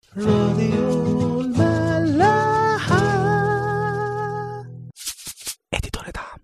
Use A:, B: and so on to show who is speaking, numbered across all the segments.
A: راديو الملاحة اديتور دعم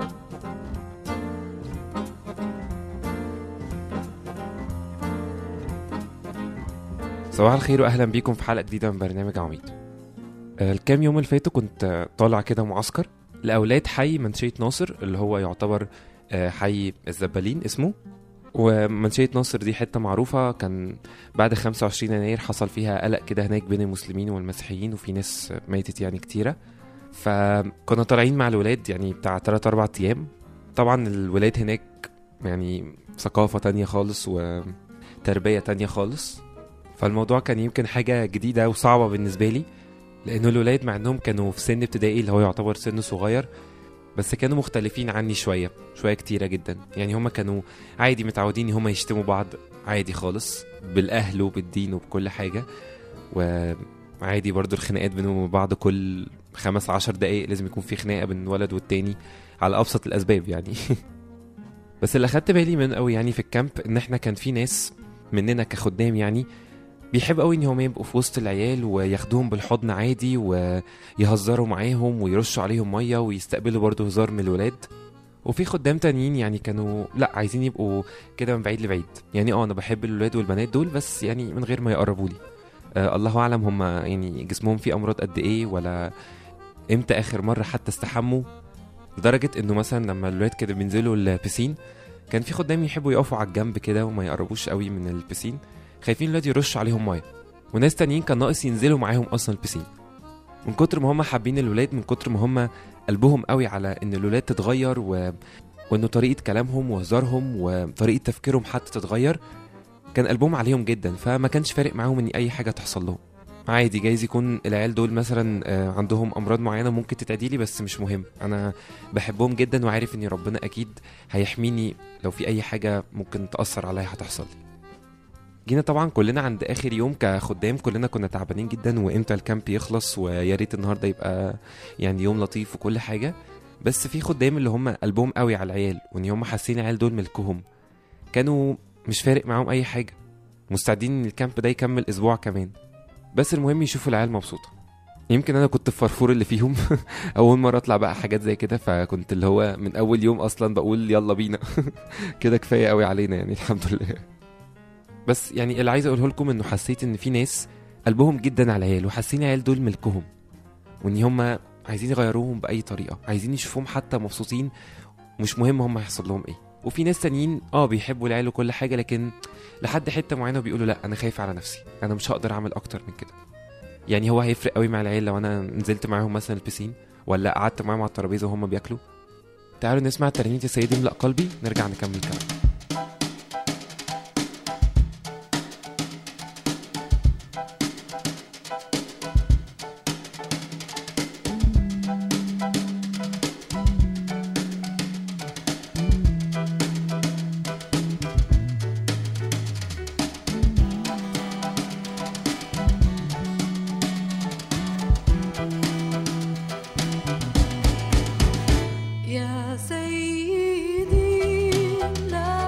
B: صباح الخير واهلا بيكم في حلقه جديده من برنامج عميد آه، الكام يوم اللي فاتوا كنت آه، طالع كده معسكر لاولاد حي منشيه ناصر اللي هو يعتبر آه، حي الزبالين اسمه ومنشيه ناصر دي حته معروفه كان بعد 25 يناير حصل فيها قلق كده هناك بين المسلمين والمسيحيين وفي ناس آه، ماتت يعني كتيره فكنا طالعين مع الولاد يعني بتاع 3 4 ايام طبعا الولاد هناك يعني ثقافه تانية خالص وتربيه تانية خالص فالموضوع كان يمكن حاجة جديدة وصعبة بالنسبة لي لأنه الولاد مع إنهم كانوا في سن ابتدائي اللي هو يعتبر سن صغير بس كانوا مختلفين عني شوية شوية كتيرة جدا يعني هما كانوا عادي متعودين إن هما يشتموا بعض عادي خالص بالأهل وبالدين وبكل حاجة وعادي برضو الخناقات بينهم وبين بعض كل خمس عشر دقايق لازم يكون في خناقة بين ولد والتاني على أبسط الأسباب يعني بس اللي أخدت بالي من قوي يعني في الكامب إن إحنا كان في ناس مننا كخدام يعني بيحب قوي ان هم يبقوا في وسط العيال وياخدوهم بالحضن عادي ويهزروا معاهم ويرشوا عليهم ميه ويستقبلوا برضه هزار من الولاد وفي خدام تانيين يعني كانوا لا عايزين يبقوا كده من بعيد لبعيد يعني اه انا بحب الولاد والبنات دول بس يعني من غير ما يقربوا لي آه الله اعلم هم يعني جسمهم فيه امراض قد ايه ولا امتى اخر مره حتى استحموا لدرجه انه مثلا لما الولاد كده بينزلوا البسين كان في خدام يحبوا يقفوا على الجنب كده وما يقربوش قوي من البسين خايفين الولاد يرشوا عليهم ميه وناس تانيين كان ناقص ينزلوا معاهم اصلا البسين من كتر ما هم حابين الولاد من كتر ما هم قلبهم قوي على ان الولاد تتغير و... وانه طريقه كلامهم وهزارهم وطريقه تفكيرهم حتى تتغير كان قلبهم عليهم جدا فما كانش فارق معاهم ان اي حاجه تحصل لهم عادي جايز يكون العيال دول مثلا آه، عندهم امراض معينه ممكن تتعدي لي بس مش مهم انا بحبهم جدا وعارف ان ربنا اكيد هيحميني لو في اي حاجه ممكن تاثر عليا هتحصل لي جينا طبعا كلنا عند اخر يوم كخدام كلنا كنا تعبانين جدا وامتى الكامب يخلص ويا ريت النهارده يبقى يعني يوم لطيف وكل حاجه بس في خدام اللي هم قلبهم قوي على العيال وان هم حاسين العيال دول ملكهم كانوا مش فارق معاهم اي حاجه مستعدين ان الكامب ده يكمل اسبوع كمان بس المهم يشوفوا العيال مبسوطه يمكن انا كنت الفرفور اللي فيهم اول مره اطلع بقى حاجات زي كده فكنت اللي هو من اول يوم اصلا بقول يلا بينا كده كفايه قوي علينا يعني الحمد لله بس يعني اللي عايز اقوله لكم انه حسيت ان في ناس قلبهم جدا على العيال وحاسين العيال دول ملكهم وان هم عايزين يغيروهم باي طريقه عايزين يشوفوهم حتى مبسوطين مش مهم هم هيحصل لهم ايه وفي ناس تانيين اه بيحبوا العيال وكل حاجه لكن لحد حته معينه بيقولوا لا انا خايف على نفسي انا مش هقدر اعمل اكتر من كده يعني هو هيفرق قوي مع العيال لو انا نزلت معاهم مثلا البسين ولا قعدت معاهم على الترابيزه وهم بياكلوا تعالوا نسمع ترنيمه يا سيدي املا قلبي نرجع نكمل كلام
C: يا سيدي املأ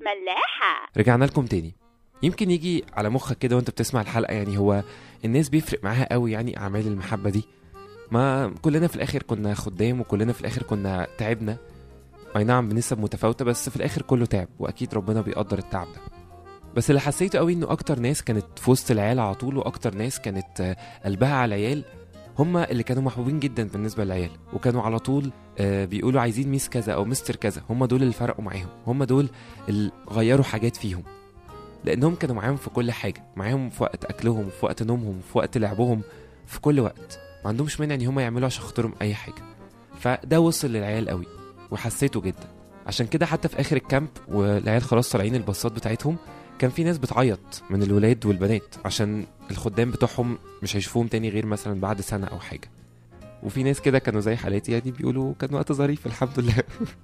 C: الملاحة
B: رجعنا لكم تاني يمكن يجي على مخك كده وانت بتسمع الحلقه يعني هو الناس بيفرق معاها قوي يعني اعمال المحبه دي ما كلنا في الاخر كنا خدام وكلنا في الاخر كنا تعبنا اي نعم بنسب متفاوته بس في الاخر كله تعب واكيد ربنا بيقدر التعب ده بس اللي حسيته قوي انه اكتر ناس كانت في وسط العيال على طول واكتر ناس كانت آه، قلبها على العيال هما اللي كانوا محبوبين جدا بالنسبه للعيال وكانوا على طول آه، بيقولوا عايزين ميس كذا او مستر كذا هما دول اللي فرقوا معاهم هما دول اللي غيروا حاجات فيهم لانهم كانوا معاهم في كل حاجه معاهم في وقت اكلهم في وقت نومهم في وقت لعبهم في كل وقت ما عندهمش مانع ان هم يعملوا عشان خاطرهم اي حاجه فده وصل للعيال قوي وحسيته جدا عشان كده حتى في اخر الكامب والعيال خلاص طالعين الباصات بتاعتهم كان في ناس بتعيط من الولاد والبنات عشان الخدام بتوعهم مش هيشوفوهم تاني غير مثلا بعد سنه او حاجه وفي ناس كده كانوا زي حالاتي يعني بيقولوا كان وقت ظريف الحمد لله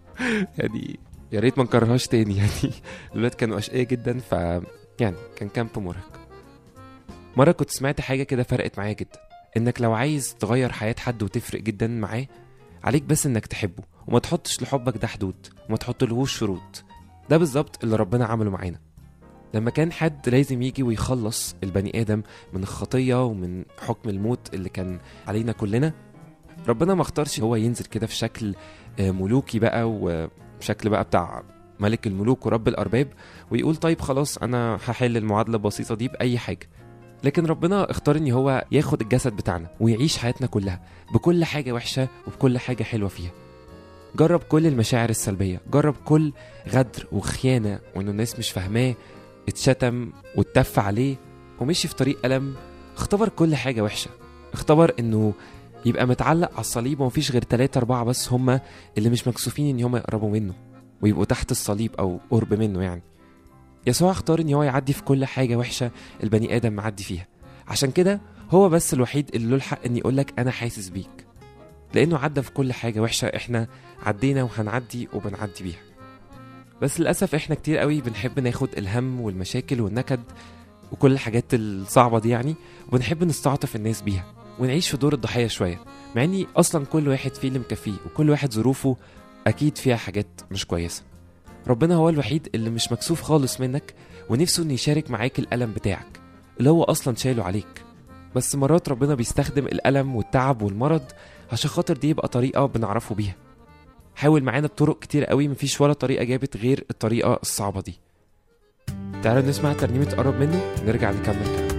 B: يعني يا ريت ما نكررهاش تاني يعني الولاد كانوا اشقياء جدا ف يعني كان كامب مرهق مرة كنت سمعت حاجة كده فرقت معايا جدا انك لو عايز تغير حياة حد وتفرق جدا معاه عليك بس انك تحبه وما تحطش لحبك ده حدود وما تحطلهوش شروط ده بالظبط اللي ربنا عمله معانا لما كان حد لازم يجي ويخلص البني ادم من الخطية ومن حكم الموت اللي كان علينا كلنا ربنا ما اختارش هو ينزل كده في شكل آه، ملوكي بقى وشكل بقى بتاع ملك الملوك ورب الارباب ويقول طيب خلاص انا هحل المعادله البسيطه دي باي حاجه لكن ربنا اختار ان هو ياخد الجسد بتاعنا ويعيش حياتنا كلها بكل حاجه وحشه وبكل حاجه حلوه فيها جرب كل المشاعر السلبيه جرب كل غدر وخيانه وانه الناس مش فاهماه اتشتم واتف عليه ومشي في طريق الم اختبر كل حاجه وحشه اختبر انه يبقى متعلق على الصليب ومفيش غير تلاتة أربعة بس هما اللي مش مكسوفين إن هما يقربوا منه ويبقوا تحت الصليب أو قرب منه يعني يسوع اختار إن هو يعدي في كل حاجة وحشة البني آدم معدي فيها عشان كده هو بس الوحيد اللي له الحق إن يقولك أنا حاسس بيك لأنه عدى في كل حاجة وحشة إحنا عدينا وهنعدي وبنعدي بيها بس للأسف إحنا كتير قوي بنحب ناخد الهم والمشاكل والنكد وكل الحاجات الصعبة دي يعني وبنحب نستعطف الناس بيها ونعيش في دور الضحية شوية مع اني اصلا كل واحد فيه اللي مكفيه وكل واحد ظروفه اكيد فيها حاجات مش كويسة ربنا هو الوحيد اللي مش مكسوف خالص منك ونفسه انه يشارك معاك الألم بتاعك اللي هو اصلا شايله عليك بس مرات ربنا بيستخدم الألم والتعب والمرض عشان خاطر دي يبقى طريقة بنعرفه بيها حاول معانا بطرق كتير قوي مفيش ولا طريقة جابت غير الطريقة الصعبة دي تعالوا نسمع ترنيمة قرب منه نرجع نكمل كلام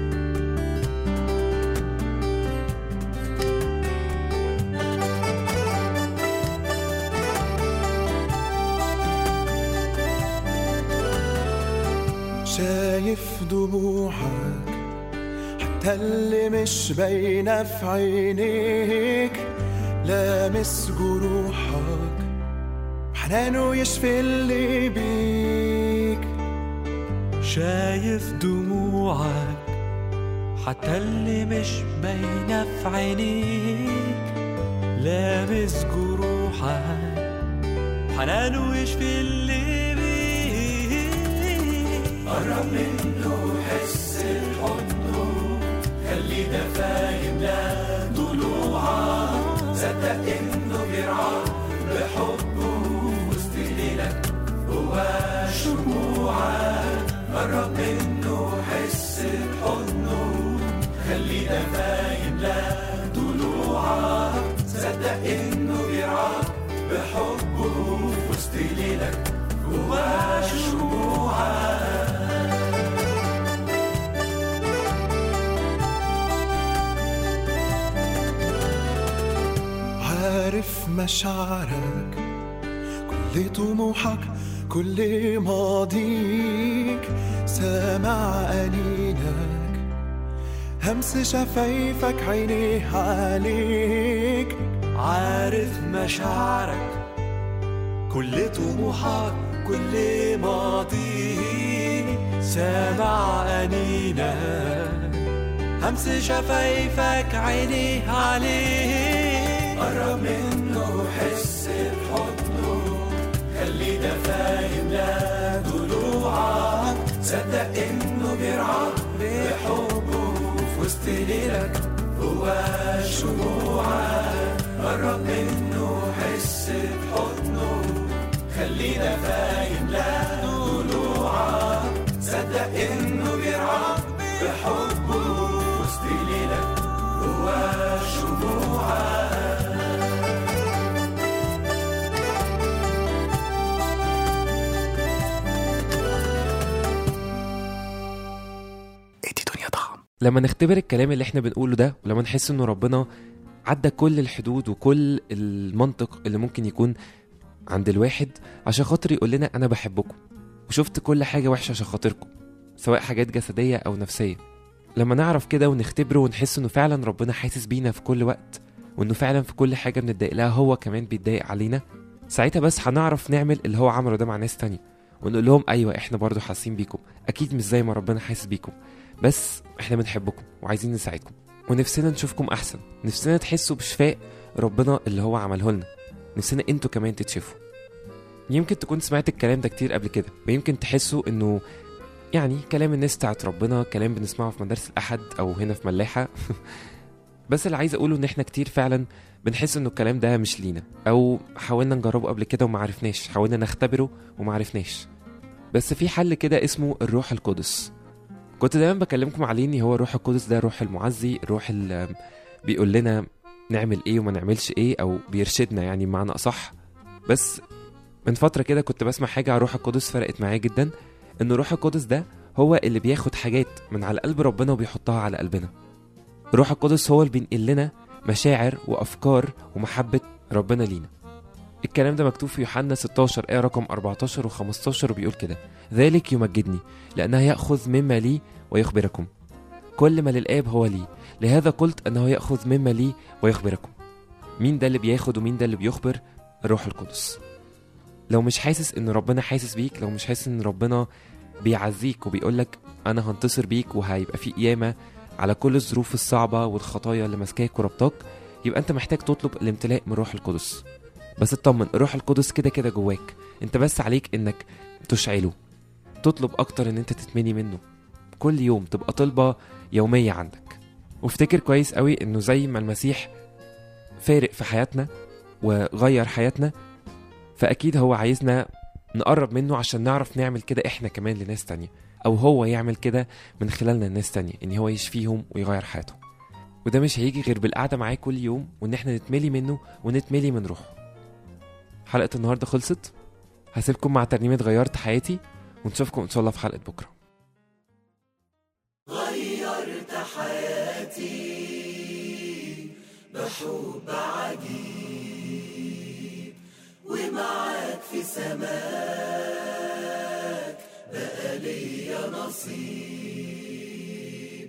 A: شايف دموعك حتى اللي مش باينة في عينيك لامس جروحك حنانه يشفي اللي بيك
D: شايف دموعك حتى اللي مش باينة في عينيك لامس جروحك حنانه يشفي اللي بيك قرب منه حس بحضنه خلي ده فاهم لا ضلوعك صدق انه بيرعاك بحبه وسط ليلك هو شموعك قرب منه حس بحضنه خلي ده فاهم لا ضلوعك صدق انه بيرعاك بحبه وسط ليلك هو شموعك
A: عارف مشاعرك كل طموحك كل ماضيك سامع أنينك همس شفايفك عينيه عليك
D: عارف مشاعرك كل طموحك كل ماضيك سامع أنينك همس شفايفك عينيه عليك قرب منه حس بحضنه خلي ده فاهم لا ضلوعك صدق انه بيرعاك بحبه في وسط ليلك هو شموعك قرب منه حس بحضنه خلي ده فاهم لا ضلوعك
B: لما نختبر الكلام اللي احنا بنقوله ده ولما نحس انه ربنا عدى كل الحدود وكل المنطق اللي ممكن يكون عند الواحد عشان خاطر يقول لنا انا بحبكم وشفت كل حاجه وحشه عشان خاطركم سواء حاجات جسديه او نفسيه لما نعرف كده ونختبره ونحس انه فعلا ربنا حاسس بينا في كل وقت وانه فعلا في كل حاجه بنتضايق لها هو كمان بيتضايق علينا ساعتها بس هنعرف نعمل اللي هو عمله ده مع ناس تانية ونقول لهم ايوه احنا برضو حاسين بيكم اكيد مش زي ما ربنا حاسس بيكم بس احنا بنحبكم وعايزين نساعدكم ونفسنا نشوفكم احسن نفسنا تحسوا بشفاء ربنا اللي هو عمله لنا نفسنا انتوا كمان تتشفوا يمكن تكون سمعت الكلام ده كتير قبل كده ويمكن تحسوا انه يعني كلام الناس بتاعت ربنا كلام بنسمعه في مدارس الاحد او هنا في ملاحه بس اللي عايز اقوله ان احنا كتير فعلا بنحس انه الكلام ده مش لينا او حاولنا نجربه قبل كده وما عرفناش حاولنا نختبره وما عرفناش بس في حل كده اسمه الروح القدس كنت دايما بكلمكم عليه ان هو الروح القدس ده الروح المعزي الروح اللي بيقول لنا نعمل ايه وما نعملش ايه او بيرشدنا يعني بمعنى اصح بس من فتره كده كنت بسمع حاجه على الروح القدس فرقت معايا جدا ان الروح القدس ده هو اللي بياخد حاجات من على قلب ربنا وبيحطها على قلبنا الروح القدس هو اللي بينقل لنا مشاعر وافكار ومحبه ربنا لينا الكلام ده مكتوب في يوحنا 16 آية رقم 14 و15 وبيقول كده ذلك يمجدني لأنه يأخذ مما لي ويخبركم كل ما للآب هو لي لهذا قلت أنه يأخذ مما لي ويخبركم مين ده اللي بياخد ومين ده اللي بيخبر الروح القدس لو مش حاسس ان ربنا حاسس بيك لو مش حاسس ان ربنا بيعزيك وبيقولك انا هنتصر بيك وهيبقى في قيامه على كل الظروف الصعبه والخطايا اللي ماسكاك وربطاك يبقى انت محتاج تطلب الامتلاء من الروح القدس بس اطمن الروح القدس كده كده جواك انت بس عليك انك تشعله تطلب اكتر ان انت تتمني منه كل يوم تبقى طلبه يوميه عندك وافتكر كويس قوي انه زي ما المسيح فارق في حياتنا وغير حياتنا فاكيد هو عايزنا نقرب منه عشان نعرف نعمل كده احنا كمان لناس تانية او هو يعمل كده من خلالنا لناس تانية ان هو يشفيهم ويغير حياتهم وده مش هيجي غير بالقعدة معاه كل يوم وان احنا نتملي منه ونتملي من روحه حلقة النهاردة خلصت هسيبكم مع ترنيمة غيرت حياتي ونشوفكم ان شاء الله في حلقة بكرة
D: غيرت حياتي بحب عجيب ومعاك في سماك بقى ليا نصيب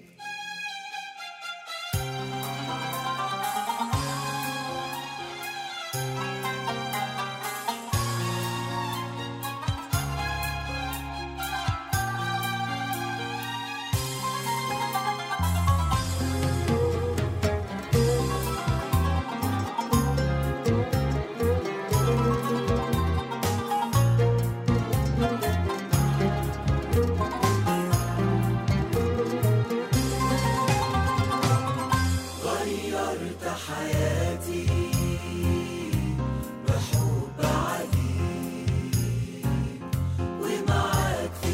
D: غيرت حياتي بحب عجيب ومعاك في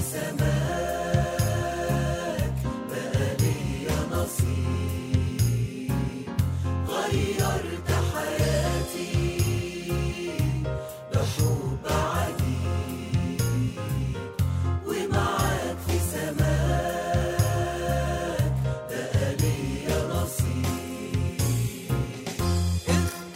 D: سماك بقى ليا نصيب غيرت حياتي بحب عجيب ومعاك في سماك بقى ليا نصيب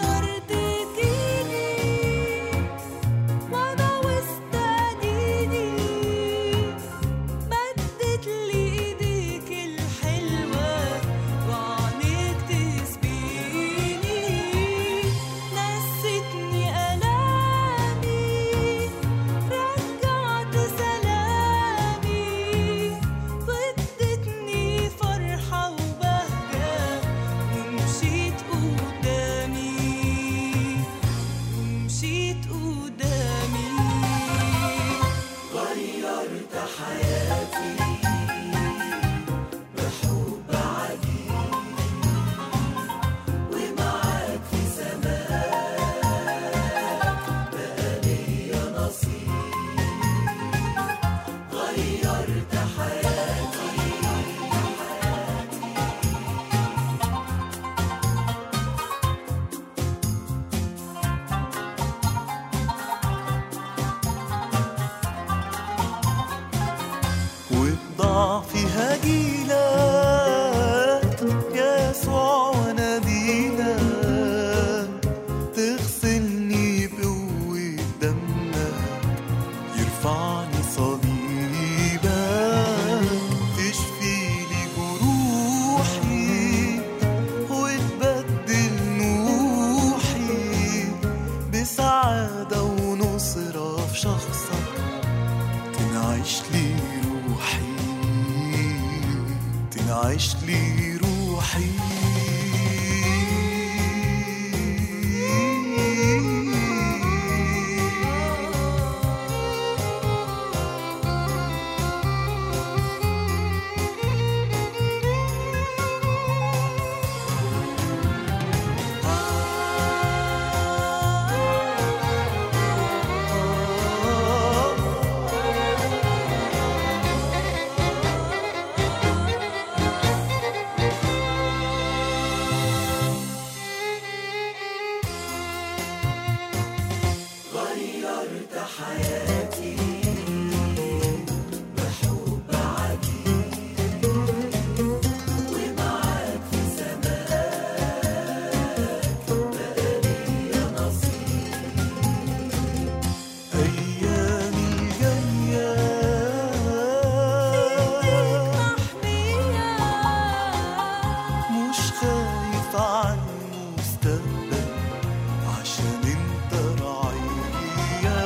A: المستقبل عشان انت رعية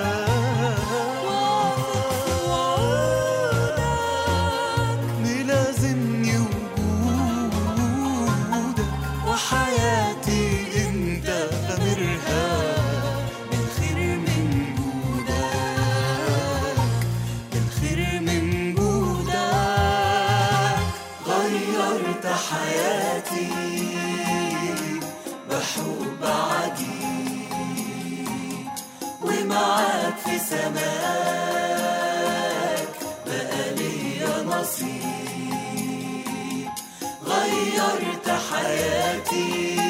A: ملازمني وجودك وحياتي انت غامرها بالخير من جودك بالخير من جودك غيرت حياتي بحب عجيب ومعاك في سماك بقى ليا نصيب غيرت حياتي